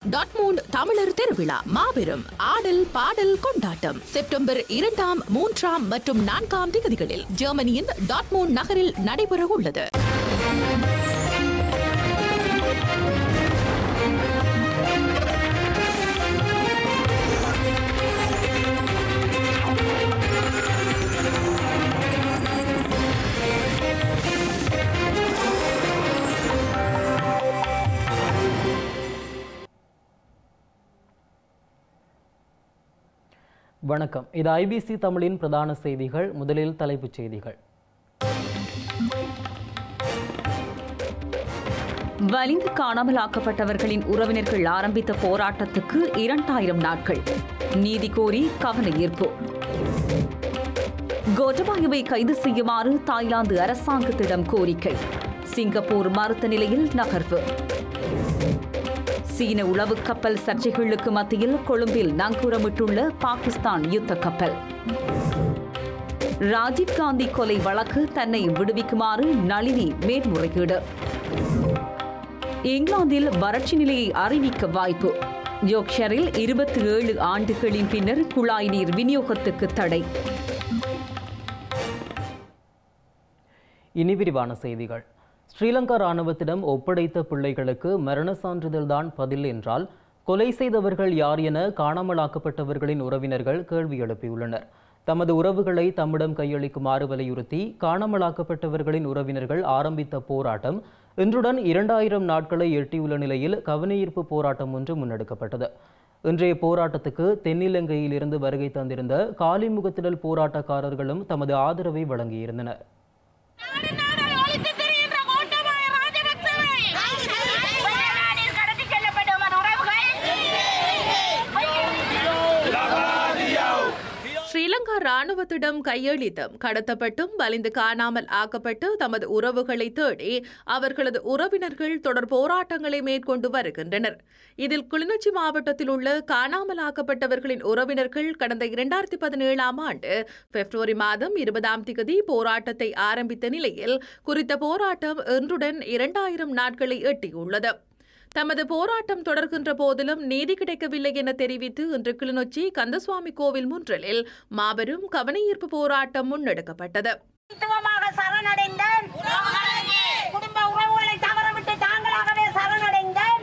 டாட்மூண்ட் தமிழர் திருவிழா மாபெரும் ஆடல் பாடல் கொண்டாட்டம் செப்டம்பர் இரண்டாம் மூன்றாம் மற்றும் நான்காம் திகதிகளில் ஜெர்மனியின் டாட்மூண்ட் நகரில் நடைபெற உள்ளது வணக்கம் இது ஐபிசி தமிழின் பிரதான செய்திகள் முதலில் தலைப்புச் செய்திகள் வலிந்து காணாமலாக்கப்பட்டவர்களின் உறவினர்கள் ஆரம்பித்த போராட்டத்துக்கு இரண்டாயிரம் நாட்கள் நீதி கோரி கவன ஈர்ப்பு கோட்டபாயவை கைது செய்யுமாறு தாய்லாந்து அரசாங்கத்திடம் கோரிக்கை சிங்கப்பூர் மறுத்த நிலையில் நகர்வு சீன உளவு கப்பல் சர்ச்சைகளுக்கு மத்தியில் கொழும்பில் நங்கூரமிட்டுள்ள பாகிஸ்தான் யுத்த கப்பல் ராஜீவ்காந்தி கொலை வழக்கு தன்னை விடுவிக்குமாறு நளினி மேல்முறையீடு இங்கிலாந்தில் வறட்சி நிலையை அறிவிக்க வாய்ப்பு யோக்ஷரில் இருபத்தி ஏழு ஆண்டுகளின் பின்னர் குழாய் நீர் விநியோகத்துக்கு தடை இனி விரிவான செய்திகள் ஸ்ரீலங்கா ராணுவத்திடம் ஒப்படைத்த பிள்ளைகளுக்கு மரண சான்றிதழ்தான் பதில் என்றால் கொலை செய்தவர்கள் யார் என காணாமலாக்கப்பட்டவர்களின் உறவினர்கள் கேள்வி எழுப்பியுள்ளனர் தமது உறவுகளை தம்மிடம் கையளிக்குமாறு வலியுறுத்தி காணாமலாக்கப்பட்டவர்களின் உறவினர்கள் ஆரம்பித்த போராட்டம் இன்றுடன் இரண்டாயிரம் நாட்களை எட்டியுள்ள நிலையில் கவனஈர்ப்பு போராட்டம் ஒன்று முன்னெடுக்கப்பட்டது இன்றைய போராட்டத்துக்கு தென்னிலங்கையிலிருந்து வருகை தந்திருந்த காலிமுகத்திடல் போராட்டக்காரர்களும் தமது ஆதரவை வழங்கியிருந்தனர் ஸ்ரீலங்கா ராணுவத்திடம் கையளித்தும் கடத்தப்பட்டும் வலிந்து காணாமல் ஆக்கப்பட்டு தமது உறவுகளை தேடி அவர்களது உறவினர்கள் தொடர் போராட்டங்களை மேற்கொண்டு வருகின்றனர் இதில் கிளிநொச்சி மாவட்டத்தில் உள்ள காணாமல் ஆக்கப்பட்டவர்களின் உறவினர்கள் கடந்த இரண்டாயிரத்தி பதினேழாம் ஆண்டு பிப்ரவரி மாதம் இருபதாம் திகதி போராட்டத்தை ஆரம்பித்த நிலையில் குறித்த போராட்டம் இன்றுடன் இரண்டாயிரம் நாட்களை எட்டியுள்ளது தமது போராட்டம் தொடர்கின்ற போதிலும் நீதி கிடைக்கவில்லை என தெரிவித்து இன்று கிளிநொச்சி கந்தசுவாமி கோவில் முன்றலில் மாபெரும் கவனஈர்ப்பு போராட்டம் முன்னெடுக்கப்பட்டது தனித்துவமாக சரணடைந்தேன் குடும்ப உறவுகளை தவறவிட்டு தாங்களாகவே சரணடைந்தேன்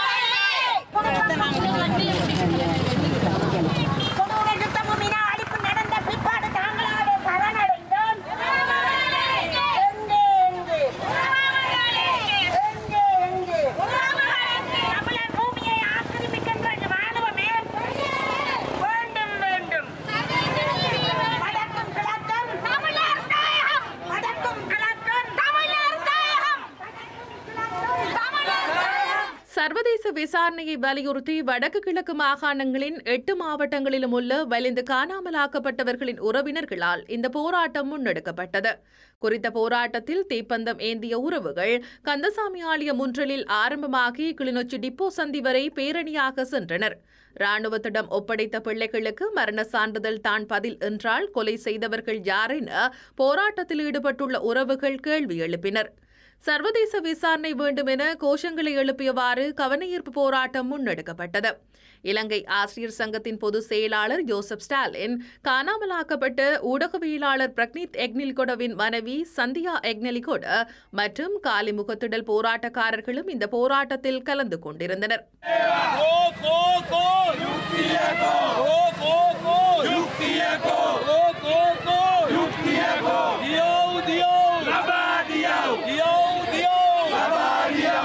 கொடூர யுத்தமும் இன அழிப்பு நடந்த பிற்பாடு தாங்களாகவே சரணடைந்தேன் எங்கே எங்கு? எங்கே எங்கு? தமிழர் பூமியை ஆக்கிரமிக்கின்ற ராணுவமே வேண்டும் வேண்டும் வடக்கும் கிழக்கும் தமிழர் தாயகம் வடக்கும் கிழக்கும் தமிழர் தாயகம் தமிழர் தாயகம் சர்வதேச விசாரணையை வலியுறுத்தி வடக்கு கிழக்கு மாகாணங்களின் எட்டு மாவட்டங்களிலும் உள்ள வலிந்து காணாமலாக்கப்பட்டவர்களின் உறவினர்களால் இந்த போராட்டம் முன்னெடுக்கப்பட்டது குறித்த போராட்டத்தில் தீப்பந்தம் ஏந்திய உறவுகள் கந்தசாமி ஆலய முன்றலில் ஆரம்பமாகி கிளிநொச்சி டிப்போ சந்தி வரை பேரணியாக சென்றனர் ராணுவத்திடம் ஒப்படைத்த பிள்ளைகளுக்கு மரண சான்றிதழ் தான் பதில் என்றால் கொலை செய்தவர்கள் யார் என போராட்டத்தில் ஈடுபட்டுள்ள உறவுகள் கேள்வி எழுப்பினர் சர்வதேச விசாரணை வேண்டும் என கோஷங்களை எழுப்பியவாறு கவனஈர்ப்பு போராட்டம் முன்னெடுக்கப்பட்டது இலங்கை ஆசிரியர் சங்கத்தின் பொதுச் செயலாளர் ஜோசப் ஸ்டாலின் காணாமலாக்கப்பட்ட ஊடகவியலாளர் பிரக்னீத் எக்னில்கொடவின் மனைவி சந்தியா எக்னெலிகொட மற்றும் காலிமுகத்திடல் போராட்டக்காரர்களும் இந்த போராட்டத்தில் கலந்து கொண்டிருந்தனர் Go, go, go! UPA go! Go, go, go! UPA go! Go, go, go! UPA go! Dio, Dio! Laba Dio! Dio, Dio! Laba Dio!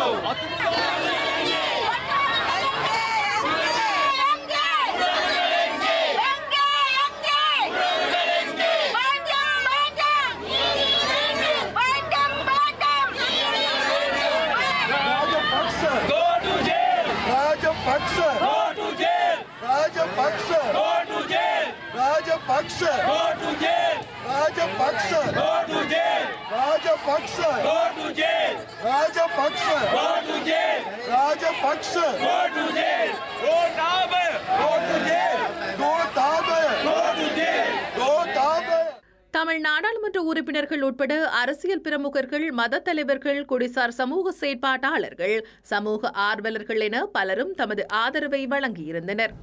Go to jail! Rajapaksa Go to jail! Rajapaksa Go to jail! Rajapaksa Go to jail! Rajapaksa Go to jail! Rajapaksa Go to jail! Rajapaksa Go to jail! Rajapaksa Go to jail! Go Tabe! Go to jail! Go ತಾಬೆ Go to jail! ಗೋ ತಾಬೆ தமிழ் தமிழ் நாடாளுமன்ற உறுப்பினர்கள் உட்பட அரசியல் பிரமுகர்கள் மத தலைவர்கள் குடிசார் சமூக செயற்பாட்டாளர்கள் சமூக ஆர்வலர்கள் என பலரும் தமது ஆதரவை வழங்கியிருந்தனர்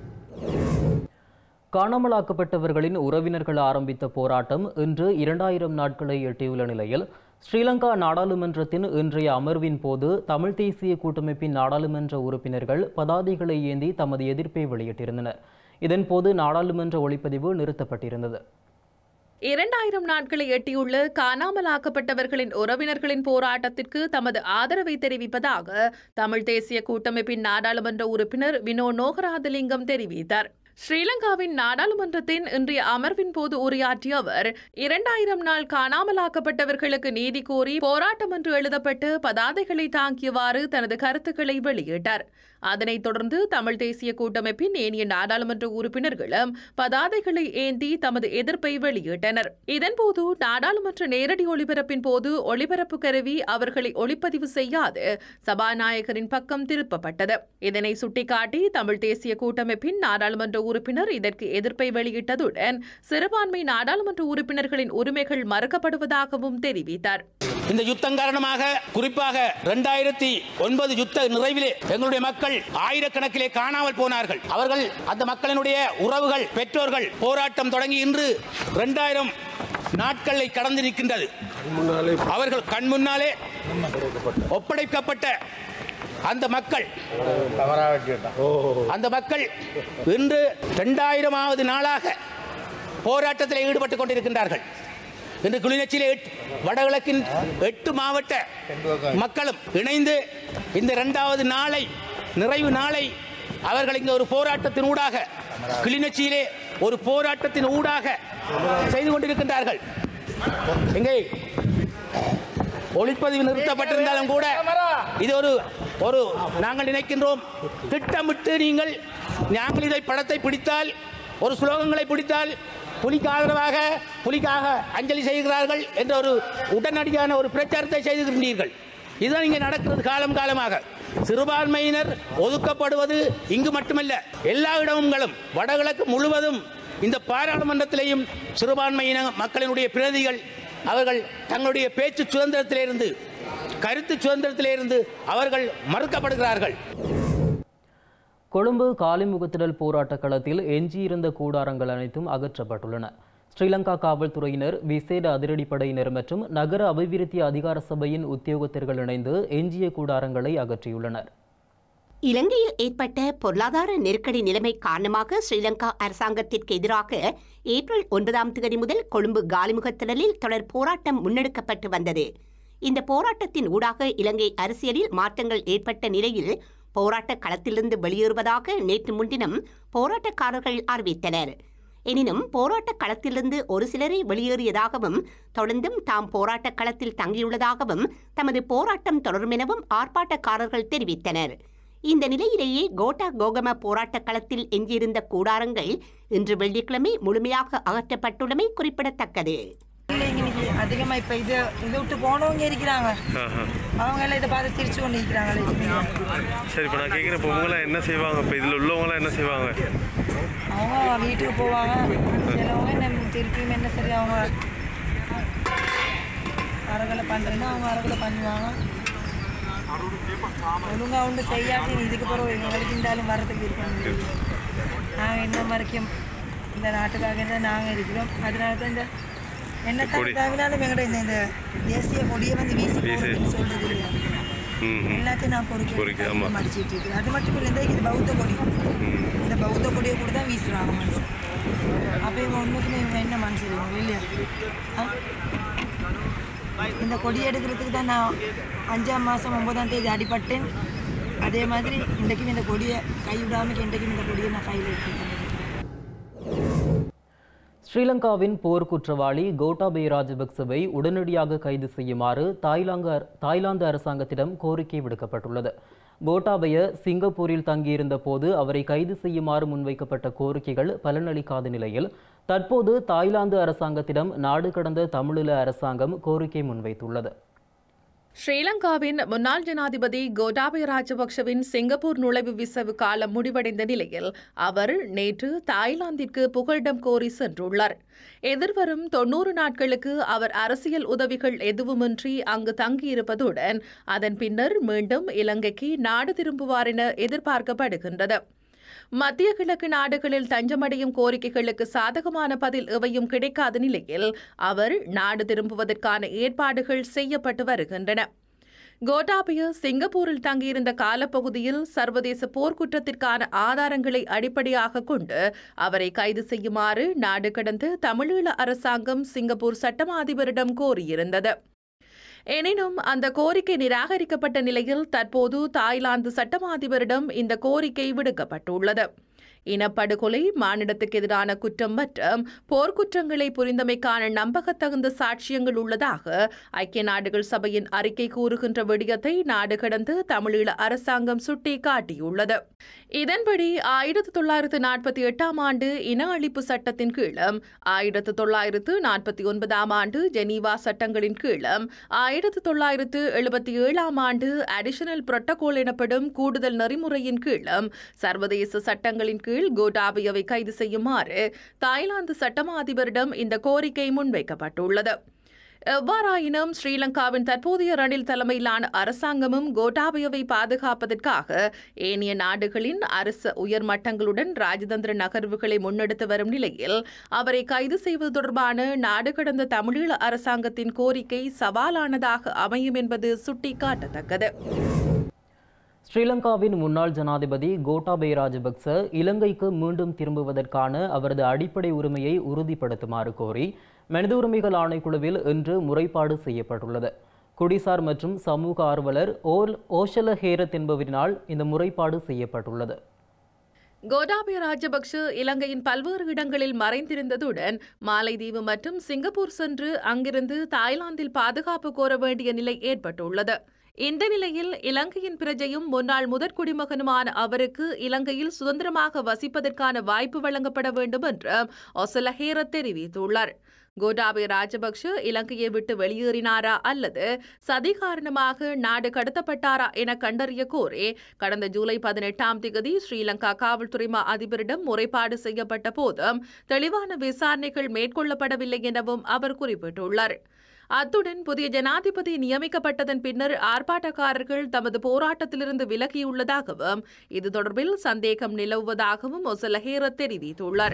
காணாமலாக்கப்பட்டவர்களின் உறவினர்கள் ஆரம்பித்த போராட்டம் இன்று இரண்டாயிரம் நாட்களை எட்டியுள்ள நிலையில் ஸ்ரீலங்கா நாடாளுமன்றத்தின் இன்றைய அமர்வின் போது தமிழ் தேசிய கூட்டமைப்பின் நாடாளுமன்ற உறுப்பினர்கள் பதாதைகளை ஏந்தி தமது எதிர்ப்பை வெளியிட்டிருந்தனர் இதன்போது நாடாளுமன்ற ஒளிப்பதிவு நிறுத்தப்பட்டிருந்தது இரண்டாயிரம் நாட்களை எட்டியுள்ள காணாமலாக்கப்பட்டவர்களின் உறவினர்களின் போராட்டத்திற்கு தமது ஆதரவை தெரிவிப்பதாக தமிழ் தேசிய கூட்டமைப்பின் நாடாளுமன்ற உறுப்பினர் வினோ நோகராதலிங்கம் தெரிவித்தார் ஸ்ரீலங்காவின் நாடாளுமன்றத்தின் இன்றைய அமர்வின் போது உரையாற்றிய அவர் இரண்டாயிரம் நாள் காணாமலாக்கப்பட்டவர்களுக்கு நீதி கோரி போராட்டம் என்று எழுதப்பட்டு பதாதைகளை தாங்கியவாறு தனது கருத்துக்களை வெளியிட்டார் அதனைத் தொடர்ந்து தமிழ் தேசிய கூட்டமைப்பின் ஏனைய நாடாளுமன்ற உறுப்பினர்களும் பதாதைகளை ஏந்தி தமது எதிர்ப்பை வெளியிட்டனர் இதன்போது நாடாளுமன்ற நேரடி ஒளிபரப்பின் போது ஒளிபரப்பு கருவி அவர்களை ஒளிப்பதிவு செய்யாது சபாநாயகரின் பக்கம் திருப்பப்பட்டது இதனை சுட்டிக்காட்டி தமிழ் தேசிய கூட்டமைப்பின் நாடாளுமன்ற உறுப்பினர் இதற்கு எதிர்ப்பை வெளியிட்டதுடன் சிறுபான்மை நாடாளுமன்ற உறுப்பினர்களின் உரிமைகள் மறுக்கப்படுவதாகவும் தெரிவித்தார் இந்த யுத்தம் காரணமாக குறிப்பாக இரண்டாயிரத்தி ஒன்பது யுத்த நிறைவிலே எங்களுடைய மக்கள் ஆயிரக்கணக்கிலே காணாமல் போனார்கள் அவர்கள் அந்த மக்களினுடைய உறவுகள் பெற்றோர்கள் போராட்டம் தொடங்கி இன்று இரண்டாயிரம் நாட்களை கடந்து நிற்கின்றது அவர்கள் கண் முன்னாலே ஒப்படைக்கப்பட்ட அந்த மக்கள் அந்த மக்கள் இன்று இரண்டாயிரமாவது நாளாக போராட்டத்தில் ஈடுபட்டுக் கொண்டிருக்கின்றார்கள் இன்று கிளிநொச்சியிலே எட்டு- வடகிழக்கின் எட்டு மாவட்ட மக்களும் இணைந்து இந்த இரண்டாவது நாளை நிறைவு நாளை அவர்கள் இங்கே ஒரு போராட்டத்தின் ஊடாக கிளிநொச்சியிலே ஒரு போராட்டத்தின் ஊடாக செய்து கொண்டிருக்கின்றார்கள் எங்கே ஒளிப்பதிவு நிறுத்தப்பட்டிருந்தாலும் கூட இது ஒரு ஒரு நாங்கள் நினைக்கின்றோம் திட்டமிட்டு நீங்கள் நாங்கள் இதை படத்தை பிடித்தால் ஒரு ஸ்லோகங்களை பிடித்தால் புலிக்கு ஆதரவாக புலிக்காக அஞ்சலி செய்கிறார்கள் என்ற ஒரு உடனடியான ஒரு பிரச்சாரத்தை செய்திருக்கின்றீர்கள் இதுதான் இங்கே நடக்கிறது காலம் காலமாக சிறுபான்மையினர் ஒதுக்கப்படுவது இங்கு மட்டுமல்ல எல்லா இடங்களும் வடகிழக்கு முழுவதும் இந்த பாராளுமன்றத்திலேயும் சிறுபான்மையின மக்களினுடைய பிரதிகள் அவர்கள் தங்களுடைய பேச்சு சுதந்திரத்திலிருந்து கருத்து சுதந்திரத்திலிருந்து அவர்கள் மறுக்கப்படுகிறார்கள் கொழும்பு காலிமுகத்திடல் போராட்ட களத்தில் எஞ்சியிருந்த கூடாரங்கள் அனைத்தும் அகற்றப்பட்டுள்ளன ஸ்ரீலங்கா காவல்துறையினர் விசேட அதிரடிப்படையினர் மற்றும் நகர அபிவிருத்தி அதிகார சபையின் உத்தியோகத்தர்கள் இணைந்து எஞ்சிய கூடாரங்களை அகற்றியுள்ளனர் இலங்கையில் ஏற்பட்ட பொருளாதார நெருக்கடி நிலைமை காரணமாக ஸ்ரீலங்கா அரசாங்கத்திற்கு எதிராக ஏப்ரல் ஒன்பதாம் தேதி முதல் கொழும்பு காலிமுகத்திடலில் தொடர் போராட்டம் முன்னெடுக்கப்பட்டு வந்தது இந்த போராட்டத்தின் ஊடாக இலங்கை அரசியலில் மாற்றங்கள் ஏற்பட்ட நிலையில் போராட்ட களத்திலிருந்து வெளியேறுவதாக நேற்று முன்தினம் போராட்டக்காரர்கள் அறிவித்தனர் எனினும் போராட்ட களத்திலிருந்து ஒரு சிலரை வெளியேறியதாகவும் தொடர்ந்தும் தாம் போராட்ட களத்தில் தங்கியுள்ளதாகவும் தமது போராட்டம் தொடரும் எனவும் ஆர்ப்பாட்டக்காரர்கள் தெரிவித்தனர் இந்த நிலையிலேயே கோட்டா கோகம போராட்ட களத்தில் எஞ்சியிருந்த கூடாரங்கள் இன்று வெள்ளிக்கிழமை முழுமையாக அகற்றப்பட்டுள்ளமை குறிப்பிடத்தக்கது பிள்ளைங்க இன்னைக்கு அதிகமா இப்ப இது இதை விட்டு போனவங்க இருக்கிறாங்க அவங்க எல்லாம் இதை பார்த்து சிரிச்சு கொண்டு இருக்கிறாங்களே சரி இப்போ நான் கேட்குறேன் இப்போ இவங்களாம் என்ன செய்வாங்க இப்போ இதில் உள்ளவங்களாம் என்ன செய்வாங்க அவங்க வீட்டுக்கு போவாங்க சிலவங்க என்ன திருப்பியும் என்ன சரி அவங்க அரகலை பண்றேன்னா அவங்க அரகலை பண்ணுவாங்க ஒழுங்கா ஒன்று செய்யாட்டி இதுக்கு பிறகு எங்களுக்கு இருந்தாலும் வரதுக்கு இருக்கணும் நாங்கள் என்ன வரைக்கும் இந்த நாட்டுக்காக தான் நாங்கள் இருக்கிறோம் அதனால தான் இந்த என்ன தேவைனாலும் எங்கள்கிட்ட இந்த இந்த தேசிய கொடியை வந்து வீசி போகணும்னு சொல்றது இல்லையா ம் ம். எல்லாத்தையும் நான் பொறுக்க பொறுக்கி, ஆமா. மடிச்சிட்டு இருக்கேன் அது மட்டும் இல்லை இந்த இது பௌத்த கொடி இந்த பௌத்த கொடியை கூட தான் வீசுறாங்க மனுஷன் அப்போ இவங்க உண்மைக்குமே இவங்க என்ன மனுஷன் இவங்க இல்லையா ஆ? இந்த கொடி எடுக்கிறதுக்கு தான் நான் அஞ்சாம் மாதம் ஒன்பதாம் தேதி அடிபட்டேன் அதே மாதிரி இன்றைக்கும் இந்த கொடியை கை விடாமல் இன்றைக்கும் இந்த கொடியை நான் கையில் எடுத்துக்கிறேன் ஸ்ரீலங்காவின் போர் குற்றவாளி கோட்டாபய ராஜபக்சவை உடனடியாக கைது செய்யுமாறு தாய்லாந்து தாய்லாந்து அரசாங்கத்திடம் கோரிக்கை விடுக்கப்பட்டுள்ளது கோட்டாபய சிங்கப்பூரில் தங்கியிருந்த போது அவரை கைது செய்யுமாறு முன்வைக்கப்பட்ட கோரிக்கைகள் பலனளிக்காத நிலையில் தற்போது தாய்லாந்து அரசாங்கத்திடம் நாடு கடந்த தமிழீழ அரசாங்கம் கோரிக்கை முன்வைத்துள்ளது ஸ்ரீலங்காவின் முன்னாள் ஜனாதிபதி கோட்டாபய ராஜபக்ஷவின் சிங்கப்பூர் நுழைவு விசவு காலம் முடிவடைந்த நிலையில் அவர் நேற்று தாய்லாந்திற்கு புகலிடம் கோரி சென்றுள்ளார் எதிர்வரும் தொன்னூறு நாட்களுக்கு அவர் அரசியல் உதவிகள் எதுவுமின்றி அங்கு தங்கியிருப்பதுடன் அதன் பின்னர் மீண்டும் இலங்கைக்கு நாடு திரும்புவார் என எதிர்பார்க்கப்படுகின்றது மத்திய கிழக்கு நாடுகளில் தஞ்சமடையும் கோரிக்கைகளுக்கு சாதகமான பதில் எவையும் கிடைக்காத நிலையில் அவர் நாடு திரும்புவதற்கான ஏற்பாடுகள் செய்யப்பட்டு வருகின்றன கோட்டாபய சிங்கப்பூரில் தங்கியிருந்த காலப்பகுதியில் சர்வதேச போர்க்குற்றத்திற்கான ஆதாரங்களை அடிப்படையாக கொண்டு அவரை கைது செய்யுமாறு நாடு கடந்த தமிழீழ அரசாங்கம் சிங்கப்பூர் சட்டமா அதிபரிடம் கோரியிருந்தது எனினும் அந்த கோரிக்கை நிராகரிக்கப்பட்ட நிலையில் தற்போது தாய்லாந்து சட்டமா அதிபரிடம் இந்த கோரிக்கை விடுக்கப்பட்டுள்ளது இனப்படுகொலை மானிடத்துக்கு எதிரான குற்றம் மற்றும் போர்க்குற்றங்களை புரிந்தமைக்கான நம்பகத்தகுந்த சாட்சியங்கள் உள்ளதாக ஐக்கிய நாடுகள் சபையின் அறிக்கை கூறுகின்ற விடயத்தை நாடு கடந்து தமிழீழ அரசாங்கம் சுட்டிக்காட்டியுள்ளது இதன்படி ஆயிரத்து தொள்ளாயிரத்து நாற்பத்தி எட்டாம் ஆண்டு இன அழிப்பு சட்டத்தின் கீழும் ஆயிரத்து தொள்ளாயிரத்து நாற்பத்தி ஒன்பதாம் ஆண்டு ஜெனீவா சட்டங்களின் கீழும் ஆயிரத்து தொள்ளாயிரத்து எழுபத்தி ஏழாம் ஆண்டு அடிஷனல் புரோட்டோகால் எனப்படும் கூடுதல் நெறிமுறையின் கீழும் சர்வதேச சட்டங்களின் கீழ் கோட்டாபயவை கைது செய்யுமாறு தாய்லாந்து சட்டமா அதிபரிடம் இந்த கோரிக்கை முன்வைக்கப்பட்டுள்ளது எவ்வாறாயினும் ஸ்ரீலங்காவின் தற்போதைய ரணில் தலைமையிலான அரசாங்கமும் கோட்டாபயவை பாதுகாப்பதற்காக ஏனைய நாடுகளின் அரசு உயர்மட்டங்களுடன் ராஜதந்திர நகர்வுகளை முன்னெடுத்து வரும் நிலையில் அவரை கைது செய்வது தொடர்பான நாடு கடந்த தமிழீழ அரசாங்கத்தின் கோரிக்கை சவாலானதாக அமையும் என்பது சுட்டிக்காட்டத்தக்கது ஸ்ரீலங்காவின் முன்னாள் ஜனாதிபதி கோட்டாபய ராஜபக்ச இலங்கைக்கு மீண்டும் திரும்புவதற்கான அவரது அடிப்படை உரிமையை உறுதிப்படுத்துமாறு கோரி மனித உரிமைகள் ஆணைக்குழுவில் இன்று முறைப்பாடு செய்யப்பட்டுள்ளது குடிசார் மற்றும் சமூக ஆர்வலர் ஓல் ஓஷல ஹேரத் என்பவரினால் இந்த முறைப்பாடு செய்யப்பட்டுள்ளது கோட்டாபய ராஜபக்ஷ இலங்கையின் பல்வேறு இடங்களில் மறைந்திருந்ததுடன் மாலைதீவு மற்றும் சிங்கப்பூர் சென்று அங்கிருந்து தாய்லாந்தில் பாதுகாப்பு கோர வேண்டிய நிலை ஏற்பட்டுள்ளது இந்த நிலையில் இலங்கையின் பிரஜையும் முன்னாள் முதற் குடிமகனுமான அவருக்கு இலங்கையில் சுதந்திரமாக வசிப்பதற்கான வாய்ப்பு வழங்கப்பட வேண்டும் என்று ஒசலஹேர தெரிவித்துள்ளார் கோட்டாபய ராஜபக்ஷ இலங்கையை விட்டு வெளியேறினாரா அல்லது சதி காரணமாக நாடு கடத்தப்பட்டாரா என கண்டறிய கோரி கடந்த ஜூலை பதினெட்டாம் தேதி ஸ்ரீலங்கா காவல்துறை மா அதிபரிடம் முறைப்பாடு செய்யப்பட்ட போதும் தெளிவான விசாரணைகள் மேற்கொள்ளப்படவில்லை எனவும் அவர் குறிப்பிட்டுள்ளார் அத்துடன் புதிய ஜனாதிபதி நியமிக்கப்பட்டதன் பின்னர் ஆர்ப்பாட்டக்காரர்கள் தமது போராட்டத்திலிருந்து விலகியுள்ளதாகவும் இது தொடர்பில் சந்தேகம் நிலவுவதாகவும் ஒசலஹேர தெரிவித்துள்ளார்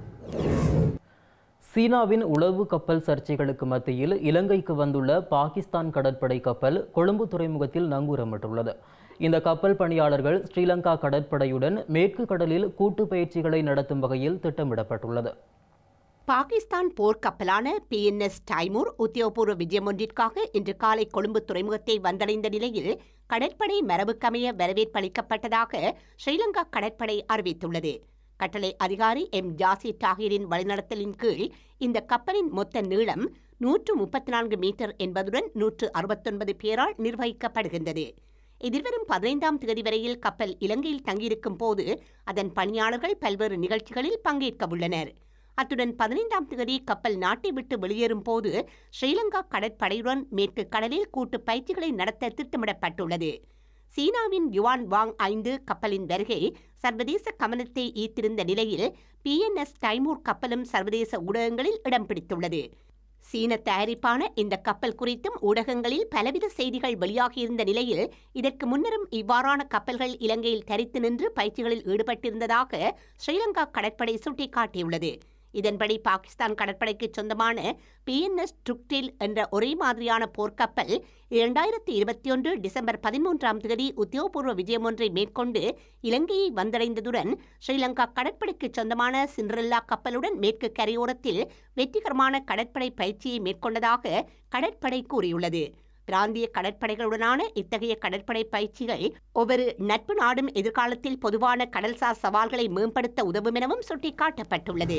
சீனாவின் உளவு கப்பல் சர்ச்சைகளுக்கு மத்தியில் இலங்கைக்கு வந்துள்ள பாகிஸ்தான் கடற்படை கப்பல் கொழும்பு துறைமுகத்தில் நங்கூரமிட்டுள்ளது இந்த கப்பல் பணியாளர்கள் ஸ்ரீலங்கா கடற்படையுடன் மேற்கு கடலில் கூட்டு பயிற்சிகளை நடத்தும் வகையில் திட்டமிடப்பட்டுள்ளது பாகிஸ்தான் போர்க்கப்பலான பிஎன்எஸ் டைமூர் உத்தியோகபூர்வ விஜயம் ஒன்றிற்காக இன்று காலை கொழும்பு துறைமுகத்தை வந்தடைந்த நிலையில் கடற்படை மரபுக்கமைய வரவேற்பளிக்கப்பட்டதாக ஸ்ரீலங்கா கடற்படை அறிவித்துள்ளது கட்டளை அதிகாரி எம் ஜாசி டாகிரின் வழிநடத்தலின் கீழ் இந்த கப்பலின் மொத்த நீளம் நூற்று முப்பத்தி நான்கு மீட்டர் என்பதுடன் நூற்று அறுபத்தொன்பது பேரால் நிர்வகிக்கப்படுகின்றது எதிர்வரும் பதினைந்தாம் தேதி வரையில் கப்பல் இலங்கையில் தங்கியிருக்கும் போது அதன் பணியாளர்கள் பல்வேறு நிகழ்ச்சிகளில் பங்கேற்க உள்ளனர் அத்துடன் பதினைந்தாம் தேதி கப்பல் நாட்டை விட்டு வெளியேறும் போது ஸ்ரீலங்கா கடற்படையுடன் மேற்கு கடலில் கூட்டு பயிற்சிகளை நடத்த திட்டமிடப்பட்டுள்ளது சீனாவின் யுவான் வாங் ஐந்து கப்பலின் வருகை சர்வதேச கவனத்தை ஈர்த்திருந்த நிலையில் பிஎன்எஸ் டைமூர் கப்பலும் சர்வதேச ஊடகங்களில் இடம் பிடித்துள்ளது சீன தயாரிப்பான இந்த கப்பல் குறித்தும் ஊடகங்களில் பலவித செய்திகள் வெளியாகியிருந்த நிலையில் இதற்கு முன்னரும் இவ்வாறான கப்பல்கள் இலங்கையில் தரித்து நின்று பயிற்சிகளில் ஈடுபட்டிருந்ததாக ஸ்ரீலங்கா கடற்படை சுட்டிக்காட்டியுள்ளது இதன்படி பாகிஸ்தான் கடற்படைக்கு சொந்தமான பிஎன்எஸ் ட்ருக்டில் என்ற ஒரே மாதிரியான போர்க்கப்பல் இரண்டாயிரத்தி இருபத்தி ஒன்று டிசம்பர் பதிமூன்றாம் தேதி உத்தியோகபூர்வ விஜயம் ஒன்றை மேற்கொண்டு இலங்கையை வந்தடைந்ததுடன் ஸ்ரீலங்கா கடற்படைக்கு சொந்தமான சிண்ட்ரெல்லா கப்பலுடன் மேற்கு கரையோரத்தில் வெற்றிகரமான கடற்படை பயிற்சியை மேற்கொண்டதாக கடற்படை கூறியுள்ளது பிராந்திய கடற்படைகளுடனான இத்தகைய கடற்படை பயிற்சிகள் ஒவ்வொரு நட்பு நாடும் எதிர்காலத்தில் பொதுவான கடல்சார் சவால்களை மேம்படுத்த உதவும் எனவும் சுட்டிக்காட்டப்பட்டுள்ளது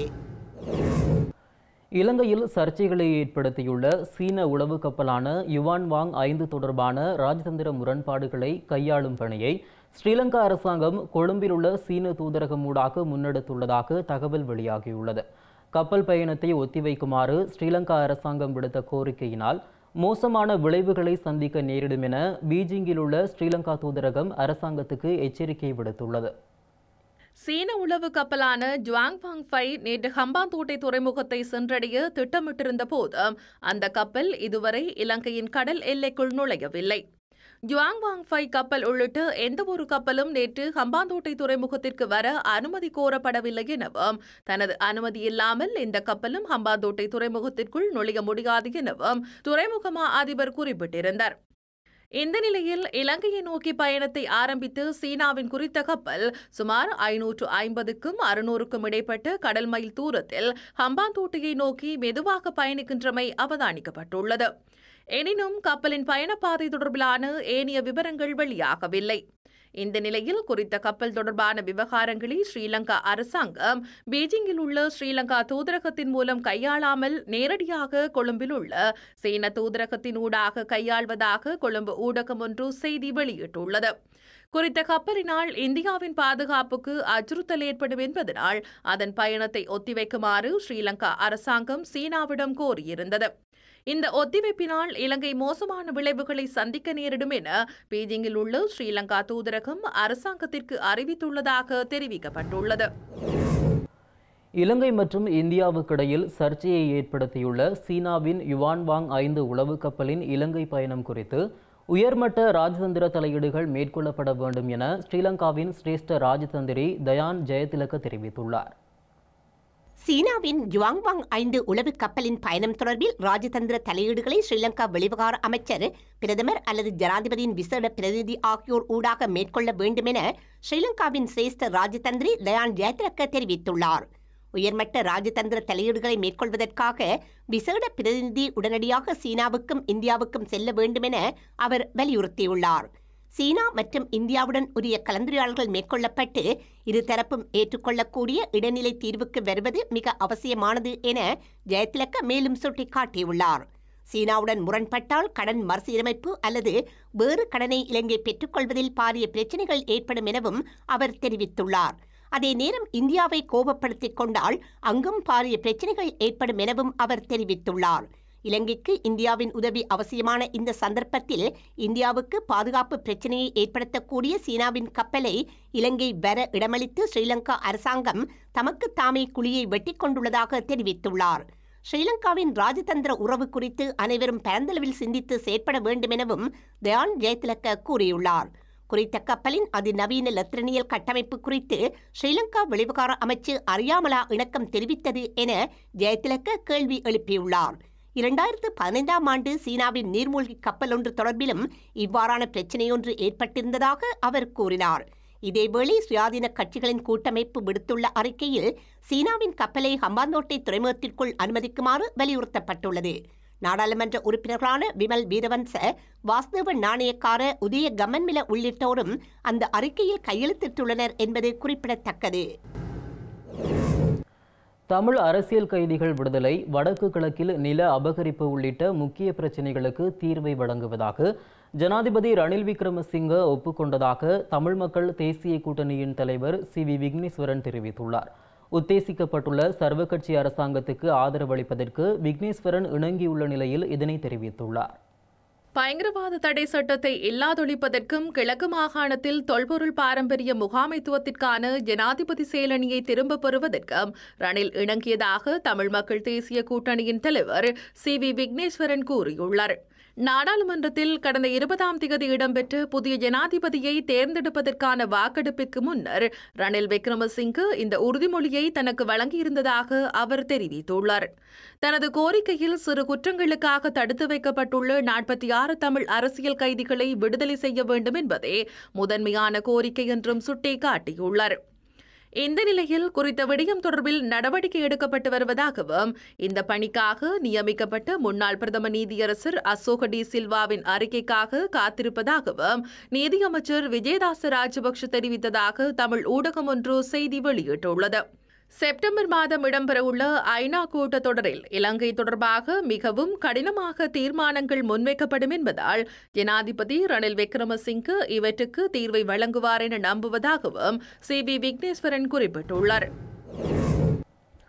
இலங்கையில் சர்ச்சைகளை ஏற்படுத்தியுள்ள சீன உளவு கப்பலான யுவான் வாங் ஐந்து தொடர்பான ராஜதந்திர முரண்பாடுகளை கையாளும் பணியை ஸ்ரீலங்கா அரசாங்கம் கொழும்பில் உள்ள சீன தூதரகம் ஊடாக முன்னெடுத்துள்ளதாக தகவல் வெளியாகியுள்ளது கப்பல் பயணத்தை ஒத்திவைக்குமாறு ஸ்ரீலங்கா அரசாங்கம் விடுத்த கோரிக்கையினால் மோசமான விளைவுகளை சந்திக்க நேரிடும் என பீஜிங்கில் உள்ள ஸ்ரீலங்கா தூதரகம் அரசாங்கத்துக்கு எச்சரிக்கை விடுத்துள்ளது சீன உளவு கப்பலான ஜுவாங்பாங் ஃபை நேற்று ஹம்பாந்தோட்டை துறைமுகத்தை சென்றடைய திட்டமிட்டிருந்த போது அந்த கப்பல் இதுவரை இலங்கையின் கடல் எல்லைக்குள் நுழையவில்லை ஜுவாங்வாங் ஃபை கப்பல் உள்ளிட்ட எந்த ஒரு கப்பலும் நேற்று ஹம்பாந்தோட்டை துறைமுகத்திற்கு வர அனுமதி கோரப்படவில்லை எனவும் தனது அனுமதி இல்லாமல் இந்த கப்பலும் ஹம்பாந்தோட்டை துறைமுகத்திற்குள் நுழைய முடியாது எனவும் துறைமுகமா அதிபர் குறிப்பிட்டிருந்தார் இந்த நிலையில் இலங்கையை நோக்கி பயணத்தை ஆரம்பித்து சீனாவின் குறித்த கப்பல் சுமார் ஐநூற்று ஐம்பதுக்கும் அறுநூறுக்கும் இடைப்பட்ட கடல் மைல் தூரத்தில் ஹம்பாந்தோட்டையை நோக்கி மெதுவாக பயணிக்கின்றமை அவதானிக்கப்பட்டுள்ளது எனினும் கப்பலின் பயணப்பாதை தொடர்பிலான ஏனைய விவரங்கள் வெளியாகவில்லை இந்த நிலையில் குறித்த கப்பல் தொடர்பான விவகாரங்களை ஸ்ரீலங்கா அரசாங்கம் பீஜிங்கில் உள்ள ஸ்ரீலங்கா தூதரகத்தின் மூலம் கையாளாமல் நேரடியாக கொழும்பில் உள்ள சீன தூதரகத்தின் ஊடாக கையாள்வதாக கொழும்பு ஊடகம் ஒன்று செய்தி வெளியிட்டுள்ளது குறித்த கப்பலினால் இந்தியாவின் பாதுகாப்புக்கு அச்சுறுத்தல் ஏற்படும் என்பதனால் அதன் பயணத்தை ஒத்திவைக்குமாறு ஸ்ரீலங்கா அரசாங்கம் சீனாவிடம் கோரியிருந்தது இந்த ஒத்திவைப்பினால் இலங்கை மோசமான விளைவுகளை சந்திக்க நேரிடும் என பீஜிங்கில் உள்ள ஸ்ரீலங்கா தூதரகம் அரசாங்கத்திற்கு அறிவித்துள்ளதாக தெரிவிக்கப்பட்டுள்ளது இலங்கை மற்றும் இந்தியாவுக்கிடையில் சர்ச்சையை ஏற்படுத்தியுள்ள சீனாவின் யுவான்வாங் ஐந்து உளவு கப்பலின் இலங்கை பயணம் குறித்து உயர்மட்ட ராஜதந்திர தலையீடுகள் மேற்கொள்ளப்பட வேண்டும் என ஸ்ரீலங்காவின் சிரேஷ்ட ராஜதந்திரி தயான் ஜெயதிலக தெரிவித்துள்ளார் சீனாவின் ஜுவாங்வாங் ஐந்து உளவு கப்பலின் பயணம் தொடர்பில் ராஜதந்திர தலையீடுகளை ஸ்ரீலங்கா வெளிவிவகார அமைச்சர் பிரதமர் அல்லது ஜனாதிபதியின் விசேட பிரதிநிதி ஆகியோர் ஊடாக மேற்கொள்ள வேண்டும் என ஸ்ரீலங்காவின் சிரேஷ்ட ராஜதந்திரி தயான் ஜெயதிலக்க தெரிவித்துள்ளார் உயர்மட்ட ராஜதந்திர தலையீடுகளை மேற்கொள்வதற்காக விசேட பிரதிநிதி உடனடியாக சீனாவுக்கும் இந்தியாவுக்கும் செல்ல வேண்டும் என அவர் வலியுறுத்தியுள்ளார் சீனா மற்றும் இந்தியாவுடன் உரிய கலந்துரையாடல்கள் மேற்கொள்ளப்பட்டு இருதரப்பும் ஏற்றுக்கொள்ளக்கூடிய இடைநிலை தீர்வுக்கு வருவது மிக அவசியமானது என ஜெயதிலக்க மேலும் சுட்டிக்காட்டியுள்ளார் சீனாவுடன் முரண்பட்டால் கடன் மறுசீரமைப்பு அல்லது வேறு கடனை இலங்கை பெற்றுக்கொள்வதில் பாரிய பிரச்சினைகள் ஏற்படும் எனவும் அவர் தெரிவித்துள்ளார் அதே நேரம் இந்தியாவை கோபப்படுத்திக் கொண்டால் அங்கும் பாரிய பிரச்சினைகள் ஏற்படும் எனவும் அவர் தெரிவித்துள்ளார் இலங்கைக்கு இந்தியாவின் உதவி அவசியமான இந்த சந்தர்ப்பத்தில் இந்தியாவுக்கு பாதுகாப்பு பிரச்சனையை ஏற்படுத்தக்கூடிய சீனாவின் கப்பலை இலங்கை வர இடமளித்து ஸ்ரீலங்கா அரசாங்கம் தமக்கு தாமே குழியை வெட்டிக் கொண்டுள்ளதாக தெரிவித்துள்ளார் ஸ்ரீலங்காவின் ராஜதந்திர உறவு குறித்து அனைவரும் பரந்தளவில் சிந்தித்து செயற்பட வேண்டும் எனவும் தயான் ஜெயதிலக்க கூறியுள்ளார் குறித்த கப்பலின் அதிநவீன லத்திரனியல் கட்டமைப்பு குறித்து ஸ்ரீலங்கா வெளிவிகார அமைச்சு அறியாமலா இணக்கம் தெரிவித்தது என ஜெயதிலக்க கேள்வி எழுப்பியுள்ளார் இரண்டாயிரத்து பதினைந்தாம் ஆண்டு சீனாவின் நீர்மூழ்கி கப்பல் ஒன்று தொடர்பிலும் இவ்வாறான பிரச்சினையொன்று ஏற்பட்டிருந்ததாக அவர் கூறினார் இதேவேளை சுயாதீன கட்சிகளின் கூட்டமைப்பு விடுத்துள்ள அறிக்கையில் சீனாவின் கப்பலை ஹம்பாந்தோட்டை துறைமுகத்திற்குள் அனுமதிக்குமாறு வலியுறுத்தப்பட்டுள்ளது நாடாளுமன்ற உறுப்பினர்களான விமல் வீரவன்ச வாஸ்தவ நாணயக்கார உதய கமன்மில உள்ளிட்டோரும் அந்த அறிக்கையில் கையெழுத்திட்டுள்ளனர் என்பது குறிப்பிடத்தக்கது தமிழ் அரசியல் கைதிகள் விடுதலை வடக்கு கிழக்கில் நில அபகரிப்பு உள்ளிட்ட முக்கிய பிரச்சினைகளுக்கு தீர்வை வழங்குவதாக ஜனாதிபதி ரணில் விக்ரமசிங்க ஒப்புக்கொண்டதாக தமிழ் மக்கள் தேசிய கூட்டணியின் தலைவர் சி வி விக்னேஸ்வரன் தெரிவித்துள்ளார் உத்தேசிக்கப்பட்டுள்ள சர்வகட்சி அரசாங்கத்துக்கு ஆதரவளிப்பதற்கு விக்னேஸ்வரன் இணங்கியுள்ள நிலையில் இதனை தெரிவித்துள்ளார் பயங்கரவாத தடை சட்டத்தை இல்லாதொழிப்பதற்கும் கிழக்கு மாகாணத்தில் தொல்பொருள் பாரம்பரிய முகாமைத்துவத்திற்கான ஜனாதிபதி செயலணியை திரும்பப் பெறுவதற்கும் ரணில் இணங்கியதாக தமிழ் மக்கள் தேசிய கூட்டணியின் தலைவர் சி வி விக்னேஸ்வரன் கூறியுள்ளார் நாடாளுமன்றத்தில் கடந்த இருபதாம் தேதி இடம்பெற்ற புதிய ஜனாதிபதியை தேர்ந்தெடுப்பதற்கான வாக்கெடுப்பிற்கு முன்னர் ரணில் விக்ரமசிங்கே இந்த உறுதிமொழியை தனக்கு வழங்கியிருந்ததாக அவர் தெரிவித்துள்ளார் தனது கோரிக்கையில் சிறு குற்றங்களுக்காக தடுத்து வைக்கப்பட்டுள்ள நாற்பத்தி ஆறு தமிழ் அரசியல் கைதிகளை விடுதலை செய்ய வேண்டும் என்பதே முதன்மையான கோரிக்கை என்றும் சுட்டிக்காட்டியுள்ளார் இந்த நிலையில் குறித்த விடயம் தொடர்பில் நடவடிக்கை எடுக்கப்பட்டு வருவதாகவும் இந்த பணிக்காக நியமிக்கப்பட்ட முன்னாள் பிரதம நீதியரசர் அசோக டி சில்வாவின் அறிக்கைக்காக காத்திருப்பதாகவும் நீதியமைச்சர் விஜயதாச ராஜபக்ஷ தெரிவித்ததாக தமிழ் ஊடகம் ஒன்று செய்தி வெளியிட்டுள்ளது செப்டம்பர் மாதம் இடம்பெறவுள்ள ஐநா கூட்டத்தொடரில் இலங்கை தொடர்பாக மிகவும் கடினமாக தீர்மானங்கள் முன்வைக்கப்படும் என்பதால் ஜனாதிபதி ரணில் விக்ரமசிங்கே இவற்றுக்கு தீர்வை வழங்குவார் என நம்புவதாகவும் சி வி விக்னேஸ்வரன் குறிப்பிட்டுள்ளார்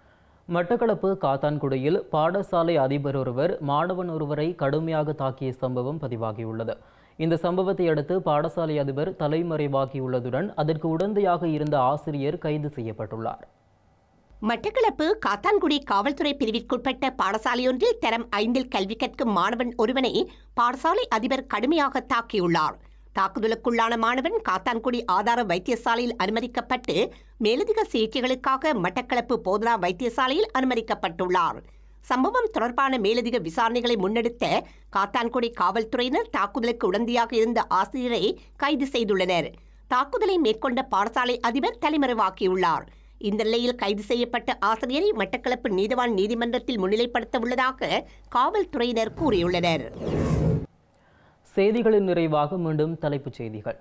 மட்டக்களப்பு காத்தான்குடியில் பாடசாலை அதிபர் ஒருவர் மாணவன் ஒருவரை கடுமையாக தாக்கிய சம்பவம் பதிவாகியுள்ளது இந்த சம்பவத்தை அடுத்து பாடசாலை அதிபர் தலைமறைவாகியுள்ளதுடன் அதற்கு உடந்தையாக இருந்த ஆசிரியர் கைது செய்யப்பட்டுள்ளார் மட்டக்களப்பு காத்தான்குடி காவல்துறை பிரிவிற்குட்பட்ட பாடசாலையொன்றில் தரம் ஐந்தில் கல்வி கற்கும் மாணவன் ஒருவனை பாடசாலை அதிபர் கடுமையாக தாக்கியுள்ளார் தாக்குதலுக்குள்ளான மாணவன் காத்தான்குடி ஆதார வைத்தியசாலையில் அனுமதிக்கப்பட்டு மேலதிக சிகிச்சைகளுக்காக மட்டக்களப்பு போதனா வைத்தியசாலையில் அனுமதிக்கப்பட்டுள்ளார் சம்பவம் தொடர்பான மேலதிக விசாரணைகளை முன்னெடுத்த காத்தான்குடி காவல்துறையினர் தாக்குதலுக்கு உடந்தையாக இருந்த ஆசிரியரை கைது செய்துள்ளனர் தாக்குதலை மேற்கொண்ட பாடசாலை அதிபர் தலைமறைவாக்கியுள்ளார் இந்த நிலையில் கைது செய்யப்பட்ட ஆசிரியரை மட்டக்களப்பு நீதிவான் நீதிமன்றத்தில் முன்னிலைப்படுத்த உள்ளதாக காவல்துறையினர் கூறியுள்ளனர் செய்திகளின் நிறைவாக மீண்டும் தலைப்புச் செய்திகள்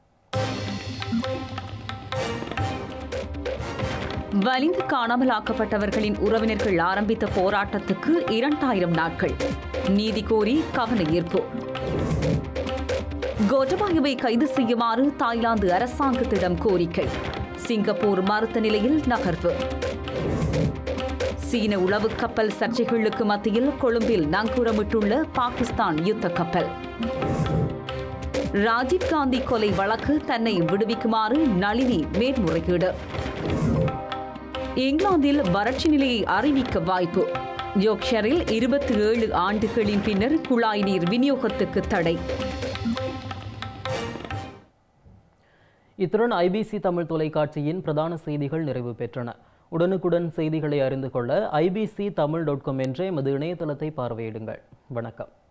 வலிந்து காணாமலாக்கப்பட்டவர்களின் உறவினர்கள் ஆரம்பித்த போராட்டத்துக்கு இரண்டாயிரம் நாட்கள் நீதி கோரி கவன ஈர்ப்பு கோட்டபாயவை கைது செய்யுமாறு தாய்லாந்து அரசாங்கத்திடம் கோரிக்கை சிங்கப்பூர் மறுத்த நிலையில் நகர்வு சீன உளவு கப்பல் சர்ச்சைகளுக்கு மத்தியில் கொழும்பில் நங்கூரமிட்டுள்ள பாகிஸ்தான் யுத்த கப்பல் ராஜீவ்காந்தி கொலை வழக்கு தன்னை விடுவிக்குமாறு நளினி மேல்முறையீடு இங்கிலாந்தில் வறட்சி நிலையை அறிவிக்க வாய்ப்பு யோக்ஷரில் இருபத்தி ஏழு ஆண்டுகளின் பின்னர் குழாய் நீர் விநியோகத்துக்கு தடை இத்துடன் ஐபிசி தமிழ் தொலைக்காட்சியின் பிரதான செய்திகள் நிறைவு பெற்றன உடனுக்குடன் செய்திகளை அறிந்து கொள்ள ஐபிசி தமிழ் டாட் காம் என்ற எமது இணையதளத்தை பார்வையிடுங்கள் வணக்கம்